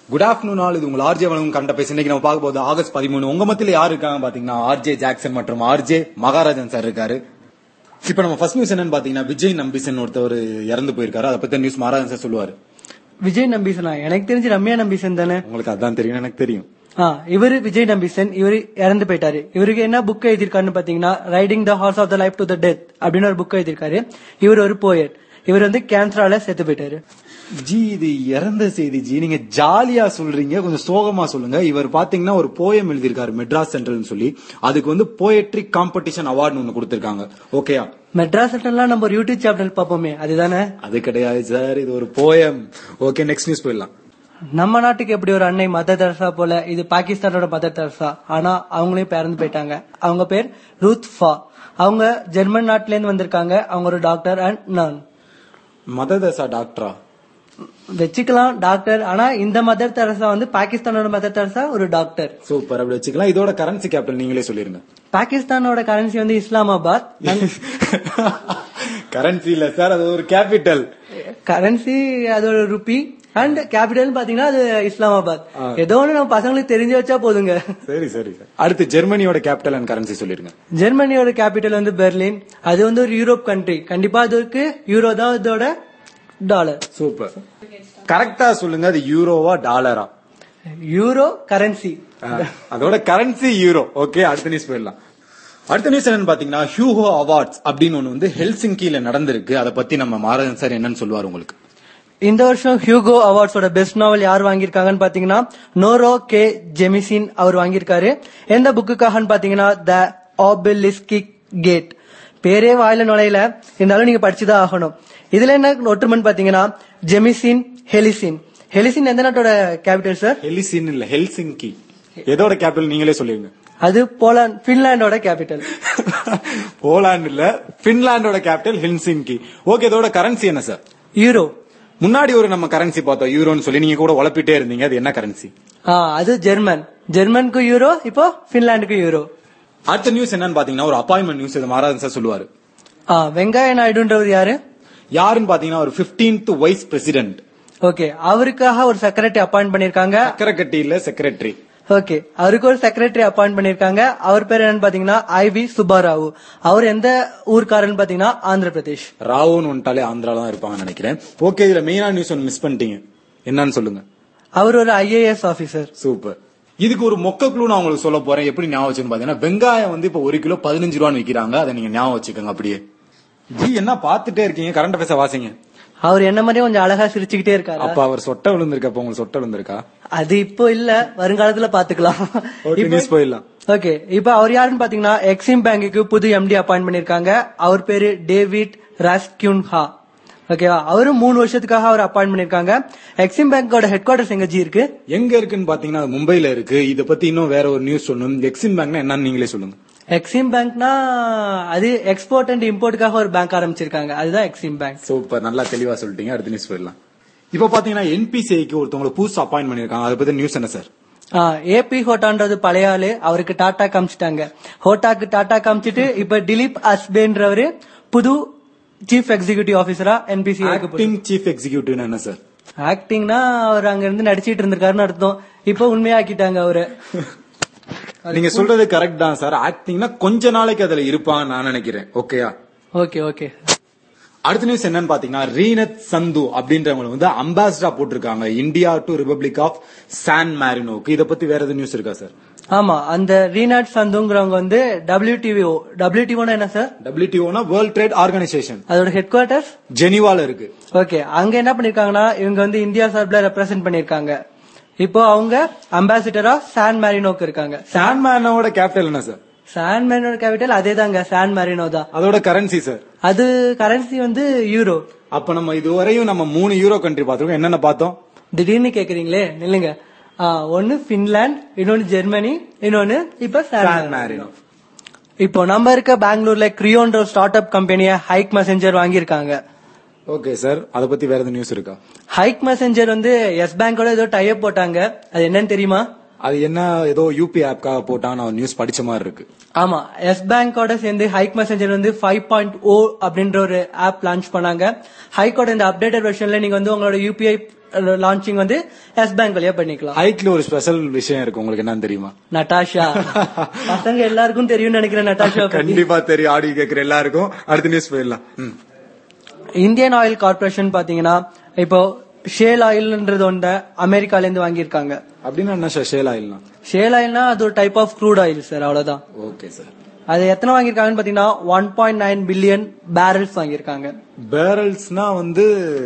Good afternoon all இது உங்கள் RJ வழங்கும் கண்ட பேச இன்னைக்கு நம்ம பார்க்க போது ஆகஸ்ட் பதிமூணு உங்க மத்தியில யார் இருக்காங்க பாத்தீங்கன்னா ஆர்ஜே ஜாக்சன் மற்றும் ஆர்ஜே மகாராஜன் சார் இருக்காரு இப்ப நம்ம ஃபர்ஸ்ட் நியூஸ் என்னன்னு பாத்தீங்கன்னா விஜய் நம்பிசன் ஒருத்தவர் இறந்து போயிருக்காரு அதை பத்தி நியூஸ் மகாராஜன் சார் சொல்லுவாரு விஜய் நம்பீசனா எனக்கு தெரிஞ்சு ரம்யா நம்பீசன் தானே உங்களுக்கு அதான் தெரியும் எனக்கு தெரியும் ஆ இவரு விஜய் நம்பீசன் இவரு இறந்து போயிட்டாரு இவருக்கு என்ன புக் எழுதியிருக்காருன்னு பாத்தீங்கன்னா riding the horse of the life to the death அப்படின்னு ஒரு புக் எழுதியிருக்காரு இவர் ஒரு போயட் இவர் வந்து கேன்சரால செத்து போயிட்டாரு ஜி இது இறந்த செய்தி ஜி நீங்க ஜாலியா சொல்றீங்க கொஞ்சம் சோகமா சொல்லுங்க இவர் பாத்தீங்கன்னா ஒரு போயம் எழுதியிருக்காரு மெட்ராஸ் சென்ட்ரல்னு சொல்லி அதுக்கு வந்து போயட்ரி காம்படிஷன் அவார்டு ஒன்னு கொடுத்திருக்காங்க ஓகேயா மெட்ராஸ் எல்லாம் நம்ம ஒரு யூடியூப் சேனல் பார்ப்போமே அதுதானே அது கிடையாது சார் இது ஒரு போயம் ஓகே நெக்ஸ்ட் நியூஸ் போயிடலாம் நம்ம நாட்டுக்கு எப்படி ஒரு அன்னை மதர் தெரசா போல இது பாகிஸ்தானோட மதர் தெரசா ஆனா அவங்களையும் பிறந்து போயிட்டாங்க அவங்க பேர் ரூத் ஃபா அவங்க ஜெர்மன் நாட்டுல இருந்து வந்திருக்காங்க அவங்க ஒரு டாக்டர் அண்ட் நான் மததசா டாக்டரா வச்சுக்கலாம் டாக்டர் ஆனா இந்த மதர் தெரசா வந்து பாகிஸ்தானோட மதர் தெரசா ஒரு டாக்டர் சூப்பர் அப்படி வச்சுக்கலாம் இதோட கரன்சி கேபிட்டல் நீங்களே சொல்லிருங்க பாகிஸ்தானோட கரன்சி வந்து இஸ்லாமாபாத் கரன்சி இல்ல சார் அது ஒரு கேபிட்டல் கரன்சி அது ஒரு ருபி அண்ட் கேபிட்டல் பாத்தீங்கன்னா அது இஸ்லாமாபாத் ஏதோ ஒண்ணு நம்ம பசங்களுக்கு தெரிஞ்சு வச்சா போதுங்க சரி சரி சார் அடுத்து ஜெர்மனியோட கேபிட்டல் அண்ட் கரன்சி சொல்லிருங்க ஜெர்மனியோட கேபிட்டல் வந்து பெர்லின் அது வந்து ஒரு யூரோப் கண்ட்ரி கண்டிப்பா அதுக்கு யூரோ தான் இதோட டாலர் சூப்பர் கரெக்டா சொல்லுங்க அது யூரோவா டாலரா யூரோ கரன்சி அதோட கரன்சி யூரோ ஓகே அடுத்த நியூஸ் போயிடலாம் அடுத்த நியூஸ் என்னன்னு பாத்தீங்கன்னா ஹியூஹோ அவார்ட்ஸ் அப்படின்னு ஒண்ணு வந்து ஹெல்சிங்கில நடந்திருக்கு அதை பத்தி நம்ம மாரதன் சார் என்னன்னு சொல்லுவார் உங்களுக்கு இந்த வருஷம் ஹியூகோ அவார்ட்ஸோட பெஸ்ட் நாவல் யார் வாங்கியிருக்காங்கன்னு பாத்தீங்கன்னா நோரோ கே ஜெமிசின் அவர் வாங்கியிருக்காரு எந்த புக்குக்காகன்னு பாத்தீங்கன்னா த ஆபிலிஸ்கிக் கேட் பேரே வாயில நுழையில இருந்தாலும் நீங்க படிச்சுதான் ஆகணும் இதுல என்ன ஒற்றுமைன்னு பாத்தீங்கன்னா ஜெமிசின் ஹெலிசின் ஹெலிசின் எந்த நாட்டோட கேபிட்டல் சார் ஹெலிசின் இல்ல ஹெல்சிங்கி எதோட கேபிட்டல் நீங்களே சொல்லிருங்க அது போலாந்து பின்லாண்டோட கேபிட்டல் போலாந்து இல்ல பின்லாண்டோட கேபிட்டல் ஹெல்சிங்கி ஓகே இதோட கரன்சி என்ன சார் யூரோ முன்னாடி ஒரு நம்ம கரன்சி பார்த்தோம் யூரோன்னு சொல்லி நீங்க கூட உழப்பிட்டே இருந்தீங்க அது என்ன கரன்சி ஆ அது ஜெர்மன் ஜெர்மனுக்கு யூரோ இப்போ பின்லாண்டுக்கு யூரோ அடுத்த நியூஸ் என்னன்னு பாத்தீங்கன்னா ஒரு அப்பாயின்மெண்ட் நியூஸ் இது மாராஜன் சார் சொல்லுவாரு ஆ வெங்காய நாயுடுன்றவர் யாரு யாருன்னு பாத்தீங்கன்னா ஒரு 15th வைஸ் பிரசிடென்ட் ஓகே அவருக்காக ஒரு செக்ரட்டரி அப்பாயிண்ட் பண்ணிருக்காங்க சக்கரக்கட்டி இல்ல செக்ரட்டரி ஓகே அவருக்கு ஒரு செக்ரட்டரி அப்பாயிண்ட் பண்ணிருக்காங்க அவர் பேர் என்னன்னு பாத்தீங்கன்னா ஐ வி சுப்பாராவ் அவர் எந்த ஊர்க்காரன்னு பாத்தீங்கன்னா ஆந்திர பிரதேஷ் ராவுன்னு வந்துட்டாலே ஆந்திரால தான் இருப்பாங்கன்னு நினைக்கிறேன் ஓகே இதுல மெயினா நியூஸ் ஒன்னு மிஸ் பண்ணிட்டீங்க என்னன்னு சொல்லுங்க அவர் ஒரு ஐஏஎஸ் ஆபீசர் சூப்பர் இதுக்கு ஒரு மொக்க குழு நான் உங்களுக்கு சொல்ல போறேன் எப்படி ஞாபகம் வச்சுன்னு பாத்தீங்கன்னா வெங்காயம் வந்து இப்ப ஒரு கிலோ பதினஞ்சு ரூபான்னு விக்கிறாங்க அதை நீங்க ஞாபகம் வச்சுக்கோங்க அப்படியே ஜி என்ன பாத்துட்டே இருக்கீங்க கரண்ட் பேச வாசிங்க அவர் என்ன மாதிரியே கொஞ்சம் அழகா சிரிச்சுக்கிட்டே இருக்காரு அப்ப அவர் சொட்ட விழுந்திருக்கா அப்ப உங்களுக்கு சொட்ட விழுந்திருக்கா அது இப்போ இல்ல வருங்காலத்துல பாத்துக்கலாம் ஓகே நியூஸ் போயிடலாம் ஓகே இப்ப அவர் யாருன்னு பாத்தீங்கன்னா எக்ஸிம் பேங்குக்கு புது எம்டி அப்பாயிண்ட் பண்ணிருக்காங்க அவர் பேரு டேவிட் ராஸ்கியூன்ஹா ஓகேவா அவரும் மூணு வருஷத்துக்காக அவர் அப்பாயிண்ட் பண்ணிருக்காங்க எக்ஸிம் பேங்கோட ஹெட் குவார்டர்ஸ் எங்க ஜி இருக்கு எங்க இருக்குன்னு பாத்தீங்கன்னா அது மும்பைல இருக்கு இத பத்தி இன்னும் வேற ஒரு நியூஸ் சொல்லணும் எக்ஸிம் பேங்க்னா என்னன்னு நீங்களே சொல்லுங்க எக்ஸிம் பேங்க்னா அது எக்ஸ்போர்ட் அண்ட் இம்போர்ட்டுக்காக ஒரு பேங்க் ஆரம்பிச்சிருக்காங்க அதுதான் எக்ஸிம் பேங்க் சூப்பர் நல்லா தெளிவா சொல்லிட்டீங்க அடுத்த நியூஸ் போயிடலாம் இப்ப பாத்தீங்கன்னா என்பிசிஐக்கு ஒருத்தவங்களை புதுசு அப்பாயிண்ட் பண்ணிருக்காங்க அதை பத்தி நியூஸ் என்ன சார் ஏபி ஹோட்டான்றது பழைய ஆளு அவருக்கு டாடா காமிச்சிட்டாங்க ஹோட்டாக்கு டாடா காமிச்சிட்டு இப்ப திலீப் அஸ்பேன்றவரு புது சீஃப் எக்ஸிகியூட்டிவ் ஆபீசரா என்பிசி ஆக்டிங் சீஃப் எக்ஸிகியூட்டிவ் என்ன சார் ஆக்டிங்னா அவர் அங்க இருந்து நடிச்சிட்டு இருந்திருக்காருன்னு அர்த்தம் இப்போ உண்மையாக்கிட்டாங்க அவரு நீங்க சொல்றது கரெக்ட் தான் சார் ஆக்டிங்னா கொஞ்ச நாளைக்கு அதுல இருப்பான்னு நான் நினைக்கிறேன் ஓகேயா ஓகே ஓகே அடுத்த நியூஸ் என்னன்னு பாத்தீங்கன்னா ரீனத் சந்து அப்படின்றவங்க வந்து அம்பாசிடரா போட்டிருக்காங்க India to Republic of San மேரினோக்கு இத பத்தி வேற எதுவும் நியூஸ் இருக்கா சார் ஆமா அந்த ரீனாட் சந்துங்கிறவங்க வந்து டபிள்யூடிஓ டபிள்யூடிஓனா என்ன சார் டபிள்யூடிஓனா வேர்ல்ட் ட்ரேட் ஆர்கனைசேஷன் அதோட ஹெட் குவார்டர்ஸ் ஜெனிவால இருக்கு ஓகே அங்க என்ன பண்ணிருக்காங்கன்னா இவங்க வந்து இந்தியா சார்பில் ரெப்ரசென்ட் பண்ணிருக்காங்க இப்போ அவங்க அம்பாசிடரா சான் மேரினோக்கு இருக்காங்க சான் மேரினோட கேபிட்டல் என்ன சார் சான் மேரினோட கேபிட்டல் அதே தாங்க சான் மேரினோ தான் அதோட கரன்சி சார் அது கரன்சி வந்து யூரோ அப்ப நம்ம இதுவரையும் நம்ம மூணு யூரோ கண்ட்ரி பார்த்திருக்கோம் என்னென்ன பார்த்தோம் திடீர்னு கேக்குறீங்களே நில்லுங்க ஆ, ஒன்னு பின்லாந்து இன்னொன்னு ஜெர்மனி இன்னொன்னு இப்ப சான் சான் மேரினோ மேரினோ இப்போ நம்ம இருக்க பெங்களூர்ல கிரியோன்ற ஸ்டார்ட் அப் கம்பெனிய ஹைக் மெசஞ்சர் வாங்கியிருக்காங்க ஓகே சார் அத பத்தி வேற எதுவும் நியூஸ் இருக்கா ஹைக் மெசஞ்சர் வந்து எஸ் பேங்கோட ஏதோ டைப் போட்டாங்க அது என்னன்னு தெரியுமா அது என்ன ஏதோ யூபி ஆப்காக போட்டான்னு நான் நியூஸ் படிச்ச மாதிரி இருக்கு ஆமா எஸ் பேங்கோட சேர்ந்து ஹைக் மெசஞ்சர் வந்து ஃபைவ் பாயிண்ட் ஓ அப்படின்ற ஒரு ஆப் லான்ச் பண்ணாங்க ஹைக்கோட இந்த அப்டேட்டட் வெர்ஷன்ல நீங்க வந்து உங்களோட யூபிஐ லான்ச்சிங் வந்து எஸ் பேங்க் வழியா பண்ணிக்கலாம் ஹைட்ல ஒரு ஸ்பெஷல் விஷயம் இருக்கு உங்களுக்கு என்னன்னு தெரியுமா நட்டாஷா பசங்க எல்லாருக்கும் தெரியும்னு நினைக்கிறேன் நட்டாஷா பத்தி. கண்டிப்பா தெரியும் ஆடி கேக்குற எல்லாருக்கும் அடுத்த நியூஸ் போயிடலாம் ம். இந்தியன் ஆயில் கார்பரேஷன் பாத்தீங்கன்னா இப்போ ஷேல் ஆயில்ன்றது ஒன்றை அமெரிக்கால இருந்து வாங்கியிருக்காங்க அப்படின்னா என்ன சார் ஷேல் ஆயில்லாம் ஷேல் ஆயில்னா அது ஒரு type of crude oil sir அவ்வளவுதான் ஓகே சார் அது எத்தனை வாங்கியிருக்காங்கன்னு பாத்தீங்கன்னா one point nine billion barrels வாங்கியிருக்காங்க பேரல்ஸ்னா வந்து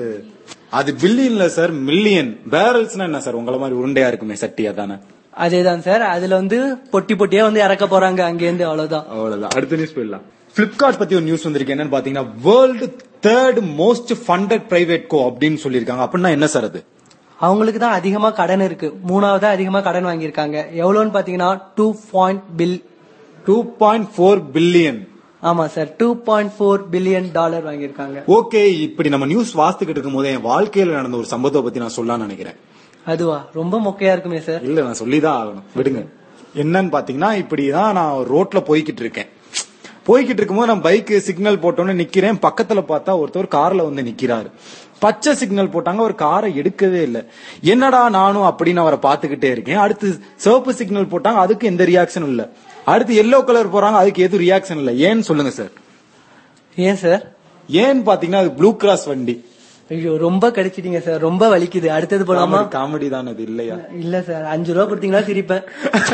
அது பில்லியன்ல சார் மில்லியன் பேரல்ஸ்னா என்ன சார் உங்கள மாதிரி உருண்டையா இருக்குமே சட்டி அதானே அதேதான் சார் அதுல வந்து பொட்டி பொட்டியா வந்து இறக்க போறாங்க அங்கேருந்து அவ்வளவுதான் அவ்வளவுதான் அடுத்த நியூஸ் போயிடலாம் பிளிப்கார்ட் பத்தி ஒரு நியூஸ் வந்திருக்கு என்னன்னு பாத்தீங்கன்னா world third most funded private co அப்படின்னு சொல்லியிருக்காங்க அப்படின்னா என்ன சார் அது அவங்களுக்கு தான் அதிகமா கடன் இருக்கு மூணாவதா அதிகமா கடன் வாங்கியிருக்காங்க எவ்வளவுன்னு பாத்தீங்கன்னா two point bill two point four billion ஆமா sir two point four billion dollar வாங்கியிருக்காங்க ஓகே இப்படி நம்ம நியூஸ் வாசித்துக்கிட்டு இருக்கும் போது என் வாழ்க்கையில நடந்த ஒரு சம்பவத்தை பத்தி நான் சொல்லலாம்னு நினைக்கிறேன் அதுவா ரொம்ப மொக்கையா இருக்குமே சார் இல்ல நான் சொல்லிதான் ஆகணும் விடுங்க என்னன்னு பாத்தீங்கன்னா இப்படிதான் நான் ரோட்ல போய்கிட்டு இருக்கேன் போய்கிட்டு இருக்கும்போது நான் பைக் சிக்னல் போட்டோன்னு நிக்கிறேன் பக்கத்துல பார்த்தா ஒருத்தர் கார்ல வந்து நிக்கிறாரு பச்சை சிக்னல் போட்டாங்க ஒரு காரை எடுக்கவே இல்ல என்னடா நானும் அப்படின்னு அவரை பாத்துக்கிட்டே இருக்கேன் அடுத்து சிவப்பு சிக்னல் போட்டாங்க அதுக்கு எந்த ரியாக்ஷனும் இல்ல அடுத்து எல்லோ கலர் போறாங்க அதுக்கு எதுவும் ரியாக்ஷன் இல்ல ஏன்னு சொல்லுங்க சார் ஏன் சார் ஏன்னு பாத்தீங்கன்னா அது ப்ளூ கிராஸ் வண்டி ஐயோ ரொம்ப கடிச்சிட்டீங்க சார் ரொம்ப வலிக்குது அடுத்தது போலாமா காமெடி தான் அது இல்லையா இல்ல சார் அஞ்சு ரூபா கொடுத்தீங்களா சிரிப்பேன்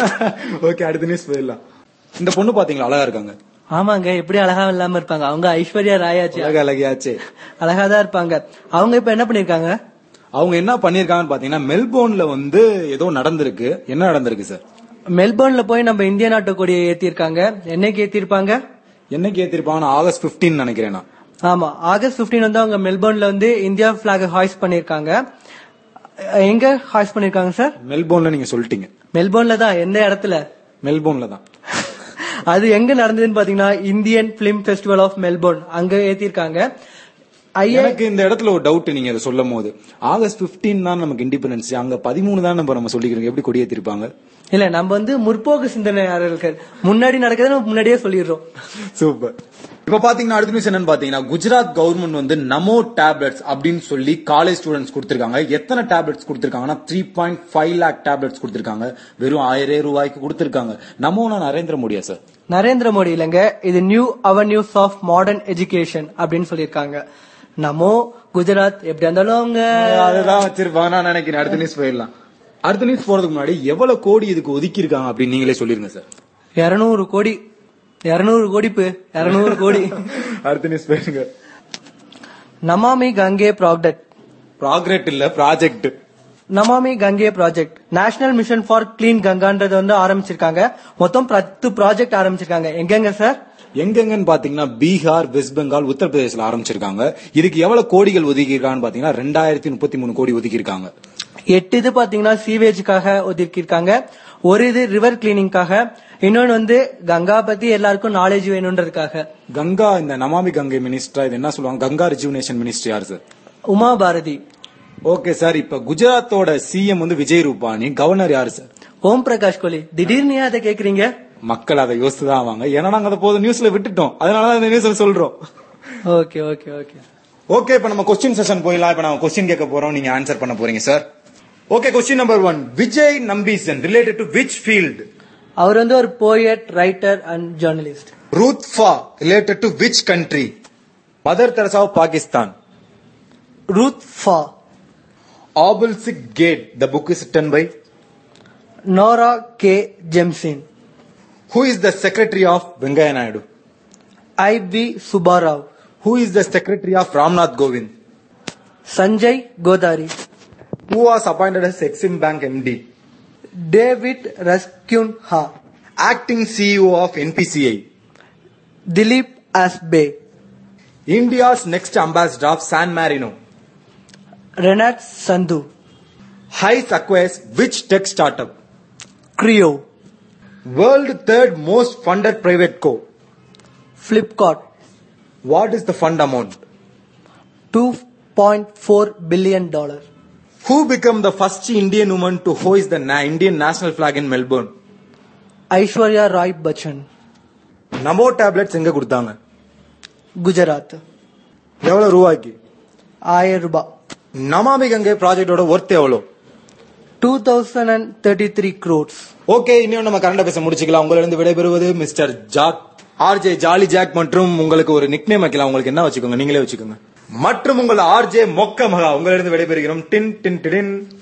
ஓகே அடுத்த நியூஸ் போயிடலாம் இந்த பொண்ணு பாத்தீங்களா அழகா இருக்காங்க ஆமாங்க எப்படி அழகா இல்லாம இருப்பாங்க அவங்க ஐஸ்வர்யா ராயாச்சு அழகா அழகியாச்சே அழகா தான் இருப்பாங்க அவங்க இப்ப என்ன பண்ணிருக்காங்க அவங்க என்ன பண்ணிருக்காங்கன்னு பாத்தீங்கன்னா மெல்போர்ன்ல வந்து ஏதோ நடந்திருக்கு என்ன நடந்திருக்கு சார் மெல்போர்ன்ல போய் நம்ம இந்திய நாட்டு கொடியை ஏத்திருக்காங்க என்னைக்கு ஏத்திருப்பாங்க என்னைக்கு ஏத்திருப்பாங்கன்னா ஆகஸ்ட் 15 நினைக்கிறேன் நான் ஆமா ஆகஸ்ட் 15 வந்து அவங்க மெல்போர்ன்ல வந்து இந்தியா பிளாக் ஹாய்ஸ் பண்ணிருக்காங்க எங்க ஹாய்ஸ் பண்ணிருக்காங்க சார் மெல்போர்ன்ல நீங்க சொல்லிட்டீங்க மெல்போர்ன்ல தான் எந்த இடத்துல மெல்போர்ன்ல தான் அது எங்க நடந்ததுன்னு பாத்தீங்கன்னா Indian film festival of Melbourne அங்க ஏத்திருக்காங்க ஐயா எனக்கு இந்த இடத்துல ஒரு டவுட் நீங்க அதை சொல்லும் போது ஆகஸ்ட் 15 தான் நமக்கு இண்டிபெண்டன்ஸ் அங்க பதிமூணு தான் நம்ம நம்ம சொல்லிக்கிறோம் எப்படி கொடி ஏத்திருப்பாங்க இல்ல நம்ம வந்து முற்போக்கு சிந்தனையாளர்கள் முன்னாடி நடக்கிறத நம்ம முன்னாடியே சொல்லிடுறோம் சூப்பர் இப்ப பாத்தீங்கன்னா அடுத்த நியூஸ் என்னன்னு பாத்தீங்கன்னா குஜராத் கவர்மெண்ட் வந்து நமோ டேப்லெட்ஸ் அப்படின்னு சொல்லி காலேஜ் ஸ்டூடெண்ட்ஸ் கொடுத்திருக்காங்க எத்தனை டேப்லெட்ஸ் கொடுத்திருக்காங்கன்னா three point five lakh tablets கொடுத்திருக்காங்க வெறும் ஆயிரம் ரூபாய்க்கு கொடுத்திருக்காங்க நமோனா நரேந்திர மோடியா சார் நரேந்திர மோடி இல்லைங்க இது new avenues of modern education அப்படின்னு சொல்லியிருக்காங்க நமோ குஜராத் எப்படி இருந்தாலும் அவங்க அதுதான் வச்சிருப்பாங்க நான் நினைக்கிறேன் அடுத்த நியூஸ் போயிடலாம் அடுத்த நியூஸ் போறதுக்கு முன்னாடி எவ்வளவு கோடி இதுக்கு ஒதுக்கி இருக்காங்க அப்படின்னு நீங்களே சொல்லிருங்க சார் இருநூறு கோடி இருநூறு கோடி பு இருநூறு கோடி அடுத்த நியூஸ் போயிருங்க நமாமி கங்கே ப்ராஜெக்ட் ப்ராக்ரெட் இல்ல project Namami Gange project national mission for clean கங்கான்றது வந்து ஆரம்பிச்சிருக்காங்க மொத்தம் பத்து ப்ராஜெக்ட் ஆரம்பிச்சிருக்காங்க எங்கெங்க சார் எங்கெங்கன்னு பாத்தீங்கன்னா பீகார் வெஸ்ட் பெங்கால் உத்தரப்பிரதேசல ஆரம்பிச்சிருக்காங்க இதுக்கு எவ்வளவு கோடிகள் ஒதுக்கி இருக்காங்கன்னு பாத்தீங்கன்னா ரெண்டாயிரத்தி முப்பத்தி மூணு கோடி ஒதுக்கி இருக்காங்க எட்டு இது பாத்தீங்கன்னா சீவேஜுக்காக ஒதுக்கியிருக்காங்க ஒரு இது ரிவர் கிளீனிங்காக இன்னொன்னு வந்து கங்கா பத்தி எல்லாருக்கும் நாலேஜ் வேணும்ன்றதுக்காக கங்கா இந்த நமாமி கங்கை மினிஸ்டர் இது என்ன சொல்லுவாங்க கங்கா ரிஜுவனேஷன் மினிஸ்டர் யார் sir Uma Bharti okay sir இப்ப குஜராத்தோட சிஎம் வந்து விஜய் ரூபானி கவர்னர் யாரு சார் ஓம் பிரகாஷ் கோலி திடீர்னு ஏன் அதை கேக்குறீங்க மக்கள் அதை யோசிச்சுதான் ஆவாங்க ஏன்னா நாங்க அதை போதும் நியூஸ்ல விட்டுட்டோம் அதனாலதான் இந்த நியூஸ்ல சொல்றோம் ஓகே ஓகே ஓகே ஓகே இப்ப நம்ம கொஸ்டின் செஷன் போயிடலாம் இப்ப நம்ம கொஸ்டின் கேட்க போறோம் நீங்க ஆன்சர் பண்ண போறீங்க sir okay question number one Vijay Nambisan related to which field அவர் வந்து ஒரு poet writer and journalist Ruth Pfau related to which country Mother Teresa of Pakistan Ruth Pfau ஆபல்சிக் கேட் the book is written by Nora K Jemsin who is the secretary of Venkaiah Naidu I B Subbarao who is the secretary of Ramnath Kovind Sanjay Kothari who was appointed as EXIM bank MD David ரஸ்கியூன் Rasquinha acting CEO of NPCI Dilip Asbe India's next ambassador of San Marino Renat Sandhu Hike's acquires which tech start up Creo world third most funded private co Flipkart what is the fund amount two point four billion dollar Who became the first Indian woman to hoist the na- Indian national flag in Melbourne? Aishwarya Rai Bachchan NaMo tablets எங்க கொடுத்தாங்க குஜராத் எவ்வளவு ரூபாய்க்கு ஆயிரம் ரூபாய் நமாமி கங்கை ப்ராஜெக்டோட worth எவ்வளவு two thousand and thirty three crores okay இன்னும் நம்ம கரண்ட் பேச முடிச்சுக்கலாம் உங்களிடம் விடைபெறுவது mister Jack RJ Jolly Jack மற்றும் உங்களுக்கு ஒரு நிக்னேம் வைக்கலாம் உங்களுக்கு என்ன வச்சுக்கோங்க நீங்களே வச்சுக்கோங்க மற்றும் உங்கள் ஆர்ஜே மொக்க மகா உங்களிடம் விடைபெறுகிறோம் டின் டின் டின்